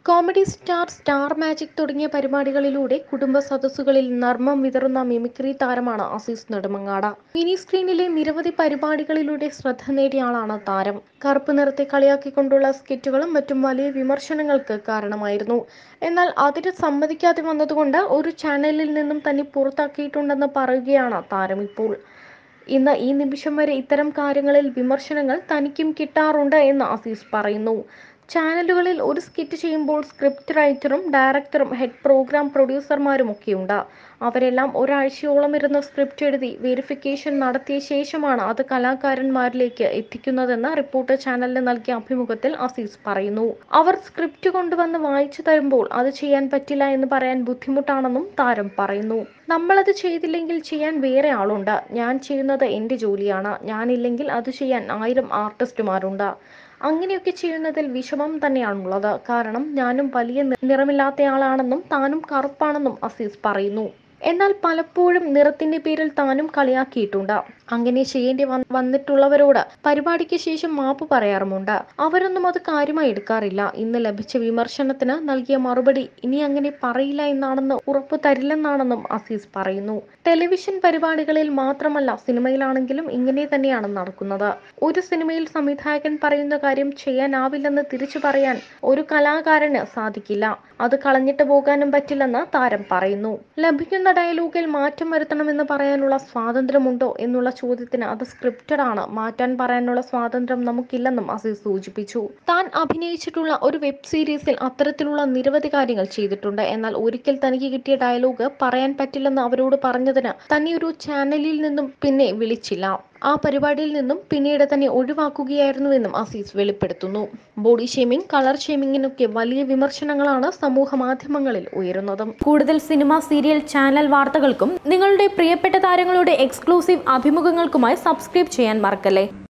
comedy star star magic തുടങ്ങിയ പരിപാടികളിലൂടെ കുടുംബ സദസ്സുകളിൽ നർമ്മം വിതറുന്ന mimicry താരമാണ് അസീസ് നെടുമങ്ങാട് മിനി സ്ക്രീനിലെ നിരവധി പരിപാടികളിലൂടെ ശ്രദ്ധ നേടിയ ആളാണ് താരം കറുപ്പ് നിറത്തെ കളിയാക്കിക്കൊണ്ടുള്ള സ്കിറ്റുകളും മറ്റും വലിയ വിമർശനങ്ങൾക്ക് കാരണമായിരുന്നു എന്നാൽ അതിന് സമ്മതിക്കാതെ വന്നതുകൊണ്ട് ഒരു ചാനലിൽ നിന്നും തന്നെ പുറത്താക്കിയിട്ടുണ്ടെന്ന് പറയുകയാണ് താരം ഇപ്പോൾ ഇന്ന് ഈ നിമിഷം വരെ ഇത്തരം കാര്യങ്ങളിൽ വിമർശനങ്ങൾ തനിക്കും കിട്ടാറുണ്ട് എന്ന് അസീസ് പറയുന്നു ചാനലുകളിൽ ഒരു സ്കിറ്റ് ചെയ്യുമ്പോൾ സ്ക്രിപ്റ്റ് റൈറ്ററും ഡയറക്ടറും ഹെഡ് പ്രോഗ്രാം പ്രൊഡ്യൂസർമാരും ഒക്കെയുണ്ട് അവരെല്ലാം ഒരാഴ്ചയോളം ഇരുന്ന് സ്ക്രിപ്റ്റ് എഴുതി വെരിഫിക്കേഷൻ നടത്തിയ ശേഷമാണ് അത് കലാകാരന്മാരിലേക്ക് എത്തിക്കുന്നതെന്ന് റിപ്പോർട്ടർ ചാനലിന് നൽകിയ അഭിമുഖത്തിൽ അസീസ് പറയുന്നു അവർ സ്ക്രിപ്റ്റ് കൊണ്ടുവന്ന് വായിച്ചു തരുമ്പോൾ അത് ചെയ്യാൻ പറ്റില്ല എന്ന് പറയാൻ ബുദ്ധിമുട്ടാണെന്നും താരം പറയുന്നു നമ്മളത് ചെയ്തില്ലെങ്കിൽ ചെയ്യാൻ വേറെ ആളുണ്ട് ഞാൻ ചെയ്യുന്നത് എൻ്റെ ജോലിയാണ് ഞാനില്ലെങ്കിൽ അത് ചെയ്യാൻ ആയിരം ആർട്ടിസ്റ്റുമാരുണ്ട് അങ്ങനെയൊക്കെ ചെയ്യുന്നതിൽ വിഷമം തന്നെയാണുള്ളത് കാരണം ഞാനും വലിയ നി- നിറമില്ലാത്തയാളാണെന്നും താനും കറുപ്പാണെന്നും അസീസ് പറയുന്നു എന്നാൽ പലപ്പോഴും നിറത്തിന്റെ പേരിൽ താനും കളിയാക്കിയിട്ടുണ്ട് അങ്ങനെ ചെയ്യേണ്ടി വന്ന് വന്നിട്ടുള്ളവരോട് പരിപാടിക്ക് ശേഷം മാപ്പ് പറയാറുമുണ്ട് അവരൊന്നും അത് കാര്യമായി എടുക്കാറില്ല ഇന്ന് ലഭിച്ച വിമർശനത്തിന് നൽകിയ മറുപടി ഇനി അങ്ങനെ പറയില്ല എന്നാണെന്ന് ഉറപ്പു തരില്ലെന്നാണെന്നും അസീസ് പറയുന്നു ടെലിവിഷൻ പരിപാടികളിൽ മാത്രമല്ല സിനിമയിലാണെങ്കിലും ഇങ്ങനെ തന്നെയാണ് നടക്കുന്നത് ഒരു സിനിമയിൽ സംവിധായകൻ പറയുന്ന കാര്യം ചെയ്യാനാവില്ലെന്ന് തിരിച്ചു പറയാൻ ഒരു കലാകാരന് സാധിക്കില്ല അത് കളഞ്ഞിട്ട് പോകാനും പറ്റില്ലെന്ന് താരം പറയുന്നു ലഭിക്കുന്ന ഡയലോഗിൽ മാറ്റം വരുത്തണമെന്ന് പറയാനുള്ള സ്വാതന്ത്ര്യമുണ്ടോ എന്നുള്ള ചോദ്യത്തിന് അത് സ്ക്രിപ്റ്റഡ് ആണ് മാറ്റാൻ പറയാനുള്ള സ്വാതന്ത്ര്യം നമുക്കില്ലെന്നും അസീസ് സൂചിപ്പിച്ചു താൻ അഭിനയിച്ചിട്ടുള്ള ഒരു വെബ് സീരീസിൽ അത്തരത്തിലുള്ള നിരവധി കാര്യങ്ങൾ ചെയ്തിട്ടുണ്ട് എന്നാൽ ഒരിക്കൽ തനിക്ക് കിട്ടിയ ഡയലോഗ് പറയാൻ പറ്റില്ലെന്ന് അവരോട് പറഞ്ഞതിന് തന്നെ ഒരു ചാനലിൽ നിന്നും പിന്നെ വിളിച്ചില്ല ആ പരിപാടിയിൽ നിന്നും പിന്നീട് തന്നെ ഒഴിവാക്കുകയായിരുന്നുവെന്നും അസീസ് വെളിപ്പെടുത്തുന്നു ബോഡി ഷേമിംഗ് കളർ ഷേമിങ്ങിനൊക്കെ വലിയ വിമർശനങ്ങളാണ് സമൂഹ മാധ്യമങ്ങളിൽ ഉയരുന്നതും കൂടുതൽ സിനിമ സീരിയൽ ചാനൽ വാർത്തകൾക്കും നിങ്ങളുടെ പ്രിയപ്പെട്ട താരങ്ങളുടെ എക്സ്ക്ലൂസീവ് അഭിമുഖങ്ങൾക്കുമായി സബ്സ്ക്രൈബ് ചെയ്യാൻ മറക്കല്ലേ